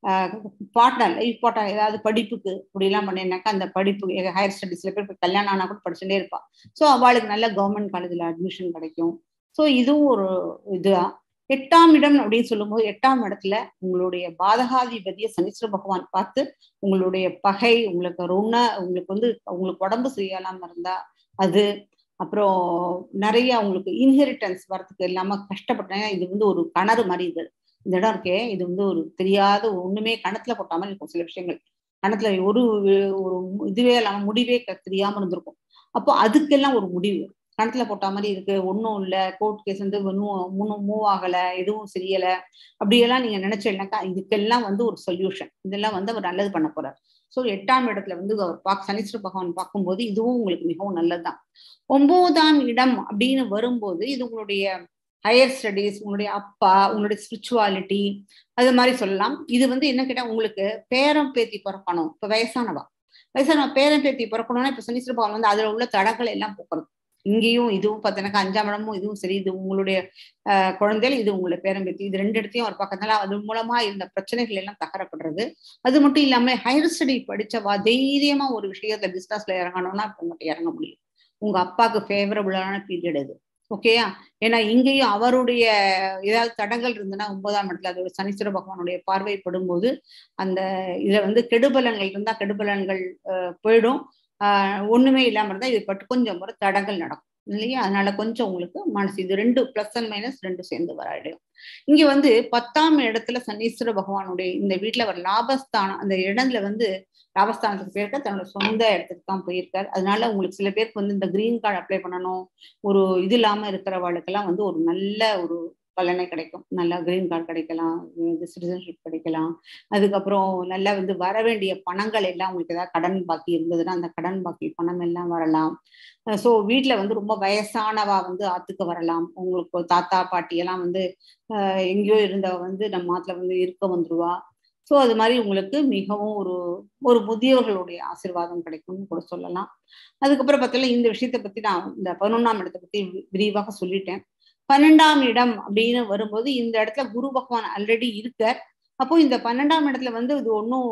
பார்ட்னர் லைஃப் பார்ட்னர் ஏதாவது படிப்புக்கு இப்படிலாம் பண்ணினாக்கா அந்த படிப்பு ஹையர் ஸ்டடீஸ்ல போய் இப்போ கல்யாணம் ஆனால் கூட படிச்சுட்டே இருப்பா ஸோ அவளுக்கு நல்ல கவர்மெண்ட் காலேஜில் அட்மிஷன் கிடைக்கும் ஸோ இதுவும் ஒரு இதுதான் எட்டாம் இடம் அப்படின்னு சொல்லும்போது எட்டாம் இடத்துல உங்களுடைய பாதகாதிபதிய சனீஸ்வர பகவான் பார்த்து உங்களுடைய பகை உங்களுக்கு ருண உங்களுக்கு வந்து உங்களுக்கு உடம்பு சரியாலாம இருந்தா அது அப்புறம் நிறைய உங்களுக்கு இன்ஹெரிட்டன்ஸ் வரதுக்கு இல்லாம கஷ்டப்பட்டேன் இது வந்து ஒரு கிணறு மாதிரி இது இந்த இடம் இருக்கே இது வந்து ஒரு தெரியாத ஒண்ணுமே கணத்துல போட்ட மாதிரி இருக்கும் சில விஷயங்கள் கணத்துல ஒரு ஒரு இதுவே இல்லாம முடிவே தெரியாம இருந்திருக்கும் அப்போ அதுக்கெல்லாம் ஒரு முடிவு கணத்துல போட்ட மாதிரி இருக்கு ஒன்றும் இல்லை கோர்ட் கேஸ் வந்து ஒன்றும் மூவ் ஆகலை எதுவும் தெரியல அப்படியெல்லாம் நீங்க நினைச்சீங்கன்னாக்கா இதுக்கெல்லாம் வந்து ஒரு சொல்யூஷன் இதெல்லாம் வந்து அவர் நல்லது பண்ண போறார் ஸோ எட்டாம் இடத்துல வந்து அவர் பார்க்க சனீஸ்வர பகவான் பார்க்கும்போது இதுவும் உங்களுக்கு மிகவும் நல்லதுதான் ஒன்பதாம் இடம் அப்படின்னு வரும்போது இது உங்களுடைய ஹையர் ஸ்டடீஸ் உங்களுடைய அப்பா உங்களுடைய ஸ்பிரிச்சுவாலிட்டி அது மாதிரி சொல்லலாம் இது வந்து என்ன கேட்டா உங்களுக்கு பேரம் பேத்தி பிறக்கணும் இப்ப வயசானவா வயசானவா பேரம் பேத்தி பிறக்கணும்னா இப்ப சனீஸ்வர பகவான் வந்து அதுல உள்ள தடங்கள் எல்லாம் போக்குறது இங்கேயும் இதுவும் பார்த்தீங்கன்னா அஞ்சாம் இடமும் இதுவும் சரி இது உங்களுடைய ஆஹ் குழந்தைகள் இது உங்களுடைய பேரம்பேத்தி இது ரெண்டு இடத்தையும் அவர் பக்கத்துல அது மூலமா இருந்த பிரச்சனைகள் எல்லாம் தகரப்படுறது அது மட்டும் இல்லாம ஹையர் ஸ்டடி படிச்சவா தைரியமா ஒரு விஷயத்துல பிசினஸ்ல இறங்கணும்னா இப்ப மட்டும் இறங்க முடியும் உங்க அப்பாவுக்கு ஃபேவரபுளான பீரியட் அது ஓகேயா ஏன்னா இங்கேயும் அவருடைய ஏதாவது தடங்கள் இருந்ததுன்னா ஒன்பதாம் இடத்துல அது சனீஸ்வர பகவானுடைய பார்வைப்படும் போது அந்த இதுல வந்து கெடுபலன்கள் இருந்தா கெடுபலன்கள் போயிடும் ஆஹ் ஒண்ணுமே இல்லாம இருந்தா இது பட்டு கொஞ்சம் முறை தடங்கள் நடக்கும் இல்லையா அதனால கொஞ்சம் உங்களுக்கு மனசு இது ரெண்டு பிளஸ் அண்ட் மைனஸ் ரெண்டு சேர்ந்து வராயிடும் இங்க வந்து பத்தாம் இடத்துல சனீஸ்வர பகவானுடைய இந்த வீட்டுல ஒரு லாபஸ்தானம் அந்த இடத்துல வந்து லாபஸ்தானத்துக்கு போயிருக்க தன்னோட சொந்த இடத்துக்கு தான் போயிருக்காரு அதனால உங்களுக்கு சில பேருக்கு வந்து இந்த கிரீன் கார்டு அப்ளை பண்ணணும் ஒரு இது இல்லாம இருக்கிறவளுக்கெல்லாம் வந்து ஒரு நல்ல ஒரு பலனை கிடைக்கும் நல்லா கிரீன் கார்டு கிடைக்கலாம் சிட்டிசன்ஷிப் கிடைக்கலாம் அதுக்கப்புறம் நல்லா வந்து வர வேண்டிய பணங்கள் எல்லாம் உங்களுக்கு ஏதாவது கடன் பாக்கி இருந்ததுன்னா அந்த கடன் பாக்கி பணம் எல்லாம் வரலாம் ஸோ வீட்டில் வந்து ரொம்ப வயசானவா வந்து ஆத்துக்கு வரலாம் உங்களுக்கு தாத்தா பாட்டி எல்லாம் வந்து எங்கேயோ இருந்தவ வந்து நம்ம ஆத்துல வந்து இருக்க வந்துருவா ஸோ அது மாதிரி உங்களுக்கு மிகவும் ஒரு ஒரு முதியவர்களுடைய ஆசிர்வாதம் கிடைக்கும்னு கூட சொல்லலாம் அதுக்கப்புறம் பார்த்தீங்கன்னா இந்த விஷயத்தை பத்தி நான் இந்த பதினொன்றாம் இடத்தை பத்தி விரிவாக சொல்லிட்டேன் பன்னெண்டாம் இடம் அப்படின்னு வரும்போது இந்த இடத்துல குரு பகவான் ஆல்ரெடி இருக்கார் அப்போ இந்த பன்னெண்டாம் இடத்துல வந்து இது ஒன்றும்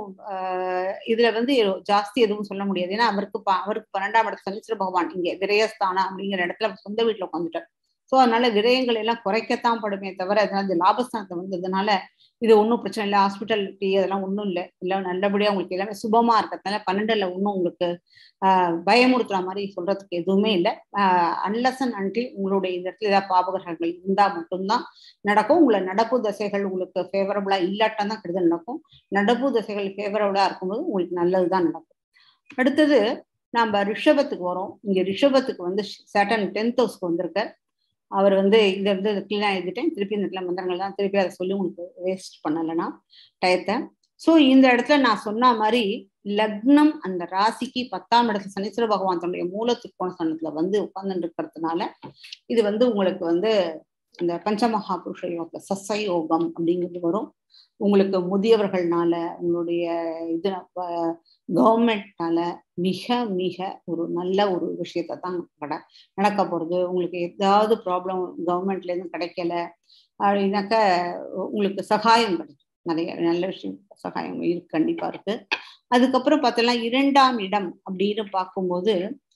இதுல வந்து ஜாஸ்தி எதுவும் சொல்ல முடியாது ஏன்னா அவருக்கு அவருக்கு பன்னெண்டாம் இடத்துல சனீஸ்வர பகவான் இங்க விரயஸ்தானா அப்படிங்கிற இடத்துல சொந்த வீட்டுல உட்காந்துட்டார் ஸோ அதனால விரயங்கள் எல்லாம் குறைக்கத்தான் படுமே தவிர அதனால இந்த லாபஸ்தானத்தை வந்ததுனால இது ஒன்றும் பிரச்சனை இல்லை ஹாஸ்பிட்டாலிட்டி அதெல்லாம் ஒன்றும் இல்லை எல்லாம் நல்லபடியாக உங்களுக்கு எல்லாமே சுபமா இருக்கிறதுனால பன்னெண்டுல ஒன்றும் உங்களுக்கு பயமுறுத்துற மாதிரி சொல்றதுக்கு எதுவுமே இல்லை அன்லஸ் அண்ட் அன்டில் உங்களுடைய இந்த இடத்துல ஏதாவது பாபகர்கள் இருந்தால் மட்டும்தான் நடக்கும் உங்களை நடப்பு தசைகள் உங்களுக்கு ஃபேவரபுளா இல்லாட்டம் தான் கெடுதல் நடக்கும் நடப்பு தசைகள் ஃபேவரபுளா இருக்கும்போது உங்களுக்கு நல்லதுதான் நடக்கும் அடுத்தது நம்ம ரிஷபத்துக்கு வரோம் இங்க ரிஷபத்துக்கு வந்து சேட்டன் டென்த் ஹவுஸ்க்கு வந்திருக்கார் அவர் வந்து இதை வந்து கிளீனாக எழுதிட்டேன் திருப்பி இந்த இடத்துல மந்திரங்கள் தான் திருப்பி அதை சொல்லி உங்களுக்கு வேஸ்ட் பண்ணலைன்னா டயத்தை ஸோ இந்த இடத்துல நான் சொன்ன மாதிரி லக்னம் அந்த ராசிக்கு பத்தாம் இடத்துல சனீஸ்வர பகவான் தன்னுடைய மூல திருக்கோண ஸ்தானத்துல வந்து உட்கார்ந்து இருக்கிறதுனால இது வந்து உங்களுக்கு வந்து இந்த பஞ்சமகா புருஷ யோக சச யோகம் அப்படிங்கிறது வரும் உங்களுக்கு முதியவர்கள்னால உங்களுடைய இது கவர்மெண்ட்னால மிக மிக ஒரு நல்ல ஒரு விஷயத்த தான் கட நடக்க போறது உங்களுக்கு ஏதாவது ப்ராப்ளம் கவர்மெண்ட்ல இருந்து கிடைக்கல அப்படின்னாக்க உங்களுக்கு சகாயம் கிடைக்கும் நிறைய நல்ல விஷயம் சகாயம் இருக்கு கண்டிப்பா இருக்கு அதுக்கப்புறம் பார்த்தோம்னா இரண்டாம் இடம் அப்படின்னு பார்க்கும்போது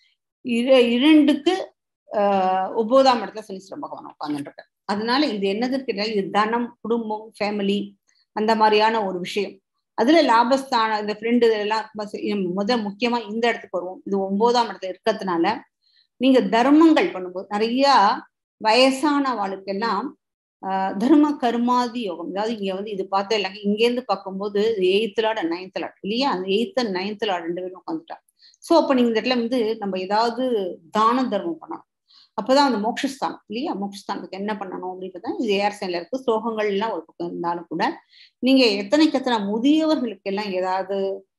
இர இரண்டுக்கு ஆஹ் ஒன்பதாம் இடத்துல சனீஸ்வர பகவான் உட்கார்ந்துட்டு அதனால இது என்னதுக்கு இது தனம் குடும்பம் ஃபேமிலி அந்த மாதிரியான ஒரு விஷயம் அதுல லாபஸ்தானம் இந்த ஃப்ரெண்டு இதெல்லாம் முத முக்கியமா இந்த இடத்துக்கு வருவோம் இது ஒன்பதாம் இடத்துல இருக்கிறதுனால நீங்க தர்மங்கள் பண்ணும்போது நிறைய வயசான வாழ்க்கெல்லாம் ஆஹ் தர்ம கர்மாதி யோகம் அதாவது இங்க வந்து இது பார்த்தா இல்லைங்க இங்கேருந்து பார்க்கும்போது எயித்து லாட் நைன்த் லாட் இல்லையா அந்த எயித் அண்ட் நைன்த் லாட் ரெண்டு பேரும் உட்காந்துட்டா ஸோ அப்போ நீங்க இந்த இடத்துல வந்து நம்ம ஏதாவது தான தர்மம் பண்ணணும் அப்பதான் அந்த மோட்சஸ்தானம் இல்லையா மோட்சஸ்தானத்துக்கு என்ன பண்ணணும் அப்படின்றத இது ஏர் சைன்ல இருக்கு ஸ்லோகங்கள் எல்லாம் ஒரு பக்கம் இருந்தாலும் கூட நீங்க எத்தனைக்கு எத்தனை முதியவர்களுக்கு எல்லாம் ஏதாவது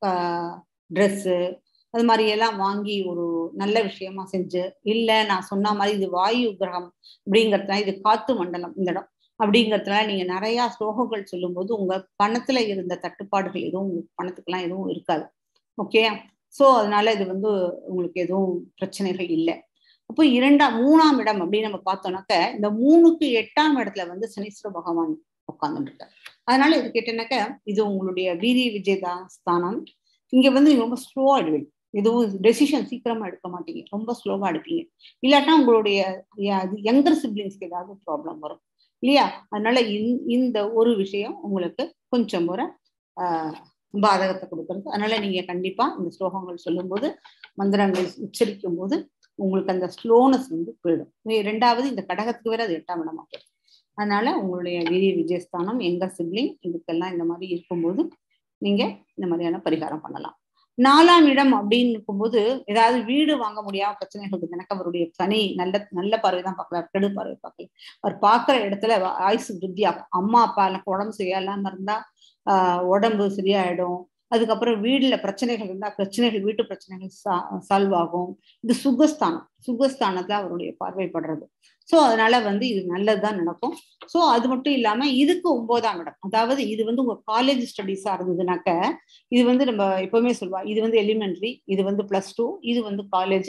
ட்ரெஸ்ஸு அது மாதிரி எல்லாம் வாங்கி ஒரு நல்ல விஷயமா செஞ்சு இல்ல நான் சொன்ன மாதிரி இது வாயு கிரகம் அப்படிங்கறதுனால இது காத்து மண்டலம் இந்த இடம் அப்படிங்கறதுனால நீங்க நிறைய ஸ்லோகங்கள் சொல்லும்போது உங்க பணத்துல இருந்த தட்டுப்பாடுகள் எதுவும் உங்க பணத்துக்கெல்லாம் எதுவும் இருக்காது ஓகே ஸோ அதனால இது வந்து உங்களுக்கு எதுவும் பிரச்சனைகள் இல்லை அப்போ இரண்டாம் மூணாம் இடம் அப்படின்னு நம்ம பார்த்தோம்னாக்க இந்த மூணுக்கு எட்டாம் இடத்துல வந்து சனீஸ்வர பகவான் உட்கார்ந்துட்டு இருக்காரு அதனால இது கேட்டேன்னாக்க இது உங்களுடைய வீரிய விஜயதா ஸ்தானம் இங்க வந்து நீங்க ரொம்ப ஸ்லோவா எடுவீங்க எதுவும் டெசிஷன் சீக்கிரமா எடுக்க மாட்டீங்க ரொம்ப ஸ்லோவா எடுப்பீங்க இல்லாட்டா உங்களுடைய யங்கர் சிப்ளிங்ஸ்க்கு ஏதாவது ப்ராப்ளம் வரும் இல்லையா அதனால இந்த ஒரு விஷயம் உங்களுக்கு கொஞ்சம் முறை ஆஹ் பாதகத்தை கொடுக்கறது அதனால நீங்க கண்டிப்பா இந்த ஸ்லோகங்கள் சொல்லும்போது மந்திரங்கள் உச்சரிக்கும் போது உங்களுக்கு அந்த ஸ்லோனஸ் வந்து போயிடும் ரெண்டாவது இந்த கடகத்துக்கு வேற அது எட்டாம் இடமா போயிடும் அதனால உங்களுடைய வீரிய விஜயஸ்தானம் எங்க சிப்ளிங் இதுக்கெல்லாம் இந்த மாதிரி இருக்கும்போது நீங்க இந்த மாதிரியான பரிகாரம் பண்ணலாம் நாலாம் இடம் அப்படின்னு இருக்கும்போது ஏதாவது வீடு வாங்க முடியாம பிரச்சனைகள் இருக்கு எனக்கு அவருடைய சனி நல்ல நல்ல பார்வை தான் பார்க்கல கெடு பார்வை பார்க்கல அவர் பார்க்குற இடத்துல ஆயுசு விருத்தி அம்மா அப்பா எனக்கு உடம்பு சரியில்லாம இருந்தா ஆஹ் உடம்பு சரியாயிடும் அதுக்கப்புறம் வீடுல பிரச்சனைகள் இருந்தா பிரச்சனைகள் வீட்டு பிரச்சனைகள் சால்வ் ஆகும் இது சுகஸ்தானம் சுகஸ்தானத்துல அவருடைய பார்வைப்படுறது ஸோ அதனால வந்து இது நல்லதுதான் நடக்கும் ஸோ அது மட்டும் இல்லாம இதுக்கு ஒன்பதாம் இடம் அதாவது இது வந்து உங்க காலேஜ் ஸ்டடீஸா இருந்ததுனாக்க இது வந்து நம்ம எப்பவுமே சொல்லுவா இது வந்து எலிமெண்ட்ரி இது வந்து பிளஸ் டூ இது வந்து காலேஜ்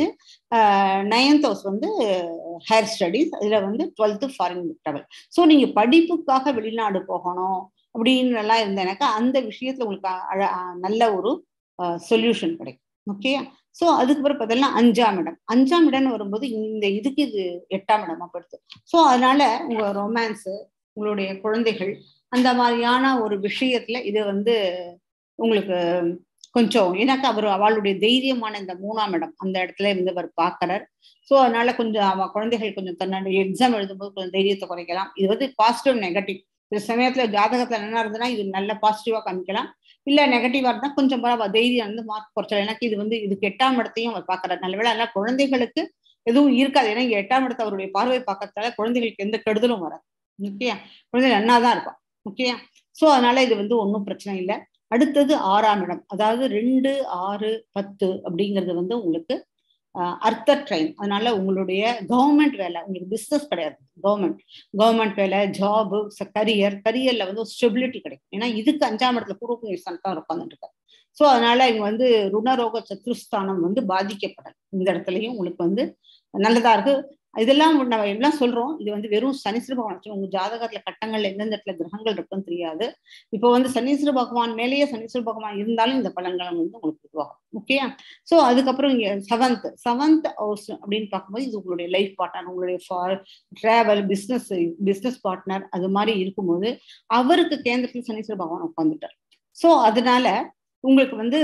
நைன்த் ஹவுஸ் வந்து ஹையர் ஸ்டடீஸ் இதுல வந்து டுவெல்த்து ஃபாரின் ட்ராவல் ஸோ நீங்க படிப்புக்காக வெளிநாடு போகணும் அப்படின்னு எல்லாம் இருந்தேனாக்கா அந்த விஷயத்துல உங்களுக்கு நல்ல ஒரு சொல்யூஷன் கிடைக்கும் ஓகே ஸோ அதுக்கப்புறம் பார்த்தீங்கன்னா அஞ்சாம் இடம் அஞ்சாம் இடம்னு வரும்போது இந்த இதுக்கு இது எட்டாம் இடமா படுது ஸோ அதனால உங்க ரொமான்ஸு உங்களுடைய குழந்தைகள் அந்த மாதிரியான ஒரு விஷயத்துல இது வந்து உங்களுக்கு கொஞ்சம் எனக்கு அவர் அவளுடைய தைரியமான இந்த மூணாம் இடம் அந்த இடத்துல இருந்து அவர் பார்க்கறார் ஸோ அதனால கொஞ்சம் அவ குழந்தைகள் கொஞ்சம் தன்னுடைய எக்ஸாம் எழுதும்போது கொஞ்சம் தைரியத்தை குறைக்கலாம் இது வந்து பாசிட்டிவ் நெகட்டிவ் சில சமயத்துல ஜாதகத்துல என்ன இருந்ததுன்னா இது நல்ல பாசிட்டிவா காமிக்கலாம் இல்ல நெகட்டிவா இருந்தா கொஞ்சம் பரவாயில்ல தைரியம் வந்து மார்க் குறைச்சல் எனக்கு இது வந்து இதுக்கு எட்டாம் இடத்தையும் அவர் பாக்குறாரு நல்லவேளை அதனால குழந்தைகளுக்கு எதுவும் இருக்காது ஏன்னா இங்க எட்டாம் இடத்த அவருடைய பார்வை பார்க்கறதால குழந்தைகளுக்கு எந்த கெடுதலும் வராது ஓகேயா குழந்தைகள் நன்னாதான் இருப்பான் ஓகேயா சோ அதனால இது வந்து ஒன்றும் பிரச்சனை இல்லை அடுத்தது ஆறாம் இடம் அதாவது ரெண்டு ஆறு பத்து அப்படிங்கிறது வந்து உங்களுக்கு அர்த்த ட்ரைன் அதனால உங்களுடைய கவர்மெண்ட் வேலை உங்களுக்கு பிஸ்னஸ் கிடையாது கவர்மெண்ட் கவர்மெண்ட் வேலை ஜாபு கரியர் கரியர்ல வந்து ஸ்டெபிலிட்டி கிடைக்கும் ஏன்னா இதுக்கு அஞ்சாம் இடத்துல பூர்வ சன்தான் உட்காந்துட்டு இருக்காரு ஸோ அதனால இங்க வந்து ருணரோக சத்ருஸ்தானம் வந்து பாதிக்கப்படல இந்த இடத்துலயும் உங்களுக்கு வந்து நல்லதா இருக்கு இதெல்லாம் நம்ம எல்லாம் சொல்றோம் இது வந்து வெறும் சனீஸ்வர பகவான் உங்க ஜாதகத்துல கட்டங்கள்ல எந்தெந்த இடத்துல கிரகங்கள் இருக்குன்னு தெரியாது இப்போ வந்து சனீஸ்வர பகவான் மேலேயே சனீஸ்வர பகவான் இருந்தாலும் இந்த பலன்கள் வந்து உங்களுக்கு உருவாகும் ஓகேயா ஸோ அதுக்கப்புறம் இங்க செவன்த் செவன்த் ஹவுஸ் அப்படின்னு பார்க்கும்போது இது உங்களுடைய லைஃப் பார்ட்னர் உங்களுடைய டிராவல் பிஸ்னஸ் பிஸ்னஸ் பார்ட்னர் அது மாதிரி இருக்கும்போது அவருக்கு கேந்திரத்தில் சனீஸ்வர பகவான் உட்காந்துட்டார் ஸோ அதனால உங்களுக்கு வந்து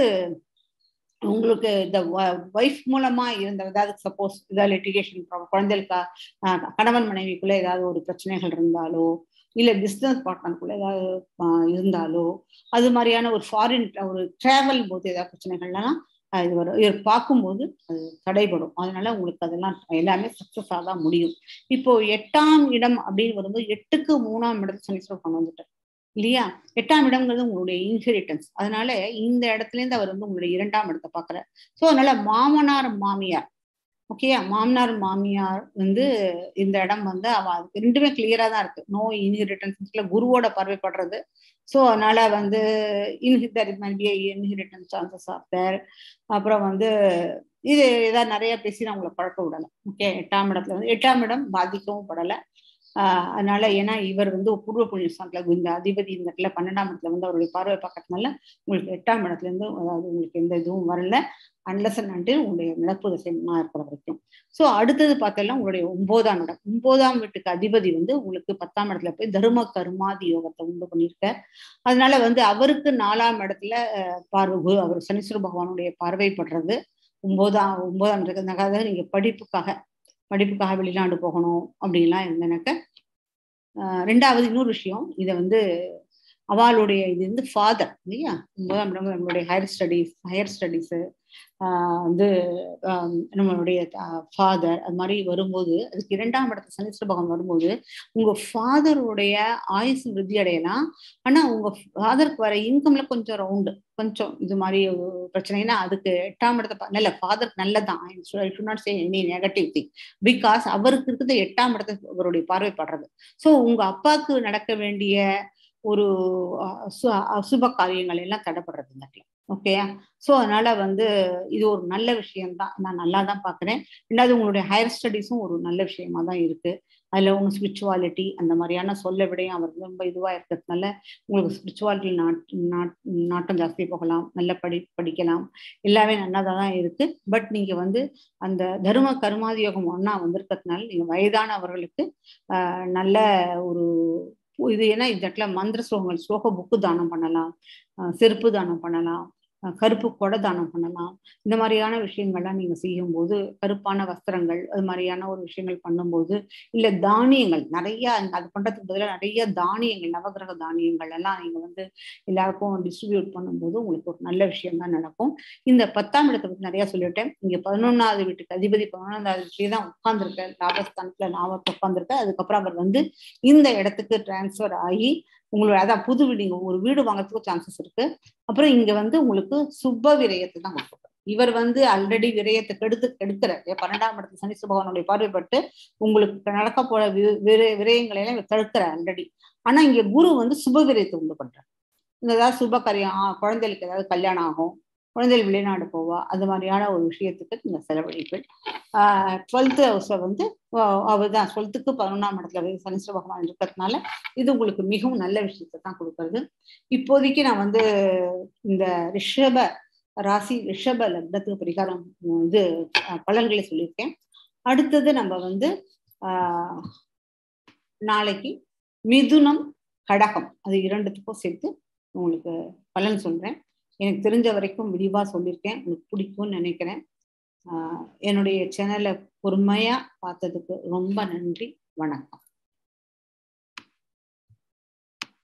உங்களுக்கு இந்த ஒய்ஃப் மூலமா இருந்த ஏதாவது சப்போஸ் ஏதாவது லிட்டிகேஷன் குழந்தைகளுக்கா கணவன் மனைவிக்குள்ள ஏதாவது ஒரு பிரச்சனைகள் இருந்தாலோ இல்ல பிசினஸ் பார்ட்னருக்குள்ள ஏதாவது இருந்தாலோ அது மாதிரியான ஒரு ஃபாரின் ஒரு டிராவல் போது ஏதாவது பிரச்சனைகள்லாம் இது வரும் இவர் பார்க்கும்போது அது தடைபடும் அதனால உங்களுக்கு அதெல்லாம் எல்லாமே சக்சஸாக தான் முடியும் இப்போ எட்டாம் இடம் அப்படின்னு வரும்போது எட்டுக்கு மூணாம் இடத்துல சனீஸ்வரர் கொண்டு வந்துட்டார் இல்லையா எட்டாம் இடம்ங்கிறது உங்களுடைய இன்ஹெரிட்டன்ஸ் அதனால இந்த இடத்துல இருந்து அவர் வந்து உங்களுடைய இரண்டாம் இடத்தை பாக்குறாரு ஸோ அதனால மாமனார் மாமியார் ஓகேயா மாமனார் மாமியார் வந்து இந்த இடம் வந்து அவ ரெண்டுமே கிளியரா தான் இருக்கு நோ இன்ஹெரிட்டன்ஸ்ல குருவோட பார்வைப்படுறது ஸோ அதனால வந்து இன்ஹிதர் இன்ஹெரிட்டன்ஸ் சான்சஸ் ஆஃப் தேர் அப்புறம் வந்து இது ஏதாவது நிறைய பேசி நான் உங்களை பழக்க விடலை ஓகே எட்டாம் இடத்துல வந்து எட்டாம் இடம் பாதிக்கவும் படலை ஆஹ் அதனால ஏன்னா இவர் வந்து பூர்வ புண்ணியஸ்தானத்துல இந்த அதிபதி இந்த இடத்துல பன்னெண்டாம் இடத்துல வந்து அவருடைய பார்வை பார்க்கறதுனால உங்களுக்கு எட்டாம் இடத்துல இருந்து அதாவது உங்களுக்கு எந்த இதுவும் வரல அன்லஸ் அண்டு உங்களுடைய நடப்பு தசைமா இருக்கிற வரைக்கும் ஸோ அடுத்தது பார்த்தோம்னா உங்களுடைய ஒன்பதாம் இடம் ஒன்பதாம் வீட்டுக்கு அதிபதி வந்து உங்களுக்கு பத்தாம் இடத்துல போய் தர்ம கர்மாதி யோகத்தை உண்டு பண்ணியிருக்க அதனால வந்து அவருக்கு நாலாம் இடத்துல பார்வை அவர் சனீஸ்வர பகவானுடைய பார்வைப்படுறது ஒன்பதாம் ஒன்பதாம் இடத்துக்காக நீங்க படிப்புக்காக படிப்புக்காக வெளிநாடு போகணும் அப்படின்லாம் இருந்தேனாக்க ரெண்டாவது இன்னொரு விஷயம் இதை வந்து அவளுடைய இது வந்து ஃபாதர் இல்லையா நம்மளுடைய ஹையர் ஸ்டடீஸ் ஹையர் ஸ்டடீஸு வந்து நம்மளுடைய ஃபாதர் அது மாதிரி வரும்போது அதுக்கு இரண்டாம் இடத்துல சனீஸ்வர பகவான் வரும்போது உங்க ஃபாதருடைய ஆயுசு விருத்தி அடையலாம் ஆனா உங்க ஃபாதருக்கு வர இன்கம்ல கொஞ்சம் ரவுண்டு கொஞ்சம் இது மாதிரி பிரச்சனைனா அதுக்கு எட்டாம் இடத்த நல்ல ஃபாதருக்கு நல்லதான் not say any negative thing because அவருக்கு இருக்கிறது எட்டாம் இடத்த அவருடைய பார்வைப்படுறது ஸோ உங்க அப்பாவுக்கு நடக்க வேண்டிய ஒரு அசுப காரியங்கள் எல்லாம் தடைப்படுறது இந்த இடத்துல ஓகேயா ஸோ அதனால வந்து இது ஒரு நல்ல விஷயம்தான் நான் நல்லா தான் பார்க்குறேன் ரெண்டாவது உங்களுடைய ஹையர் ஸ்டடீஸும் ஒரு நல்ல விஷயமா தான் இருக்கு அதில் உங்க ஸ்பிரிச்சுவாலிட்டி அந்த மாதிரியான சொல்ல விடையும் அவர் ரொம்ப இதுவாக இருக்கிறதுனால உங்களுக்கு ஸ்பிரிச்சுவாலிட்டி நாட் நாட் நாட்டம் ஜாஸ்தி போகலாம் நல்ல படி படிக்கலாம் எல்லாமே நல்லாதான் தான் இருக்கு பட் நீங்க வந்து அந்த தர்ம கர்மாதி யோகம் ஒன்னா வந்திருக்கிறதுனால நீங்க வயதானவர்களுக்கு ஆஹ் நல்ல ஒரு இது ஏன்னா இந்த இடத்துல மந்திர ஸ்லோகங்கள் ஸ்லோக புக்கு தானம் பண்ணலாம் செருப்பு தானம் பண்ணலாம் கருப்பு கொடை தானம் பண்ணலாம் இந்த மாதிரியான விஷயங்கள்லாம் நீங்க செய்யும்போது கருப்பான வஸ்திரங்கள் அது மாதிரியான ஒரு விஷயங்கள் பண்ணும்போது இல்ல தானியங்கள் நிறைய அது பண்றதுக்கு பதிலாக நிறைய தானியங்கள் நவகிரக தானியங்கள் எல்லாம் நீங்க வந்து எல்லாருக்கும் டிஸ்ட்ரிபியூட் பண்ணும்போது உங்களுக்கு ஒரு நல்ல விஷயம் தான் நடக்கும் இந்த பத்தாம் இடத்தை பத்தி நிறைய சொல்லிட்டேன் இங்க பதினொன்னாவது வீட்டுக்கு அதிபதி பதினொன்றாவது வீட்டுல தான் உட்கார்ந்துருக்க லாபஸ்தானத்துல லாபத்தை உட்கார்ந்துருக்க அதுக்கப்புறம் அவர் வந்து இந்த இடத்துக்கு டிரான்ஸ்ஃபர் ஆகி உங்களோட அதான் புது வீடு நீங்க ஒரு வீடு வாங்குறதுக்கு சான்சஸ் இருக்கு அப்புறம் இங்க வந்து உங்களுக்கு சுப விரயத்தை தான் கொடுக்கும் இவர் வந்து ஆல்ரெடி விரயத்தை கெடுத்து கெடுக்கிறார் பன்னெண்டாம் இடத்துல சனி சுபகவனுடைய பார்வைப்பட்டு உங்களுக்கு நடக்க போற விர விரயங்களை எல்லாம் இவர் தடுக்கிறார் ஆல்ரெடி ஆனா இங்க குரு வந்து சுப விரயத்தை உண்டு பண்றார் இந்த ஏதாவது சுப காரியம் குழந்தைகளுக்கு ஏதாவது கல்யாணம் ஆகும் குழந்தைகள் வெளிநாடு போவா அது மாதிரியான ஒரு விஷயத்துக்கு நீங்க செலவழிப்பேன் ஆஹ் டுவெல்த்து ஹவுஸ்ல வந்து அவர் தான் டுவெல்த்துக்கு பதினொன்றாம் இடத்துல சனிஸ்வர பகவான் இருக்கிறதுனால இது உங்களுக்கு மிகவும் நல்ல விஷயத்தை தான் கொடுக்கறது இப்போதைக்கு நான் வந்து இந்த ரிஷப ராசி ரிஷப லக்னத்துக்கு பரிகாரம் இது பலன்களை சொல்லியிருக்கேன் அடுத்தது நம்ம வந்து ஆஹ் நாளைக்கு மிதுனம் கடகம் அது இரண்டுத்துக்கும் சேர்த்து உங்களுக்கு பலன் சொல்றேன் எனக்கு தெரிஞ்ச வரைக்கும் விரிவா சொல்லியிருக்கேன் உங்களுக்கு பிடிக்கும்னு நினைக்கிறேன் என்னுடைய சேனலை பொறுமையா பார்த்ததுக்கு ரொம்ப நன்றி வணக்கம்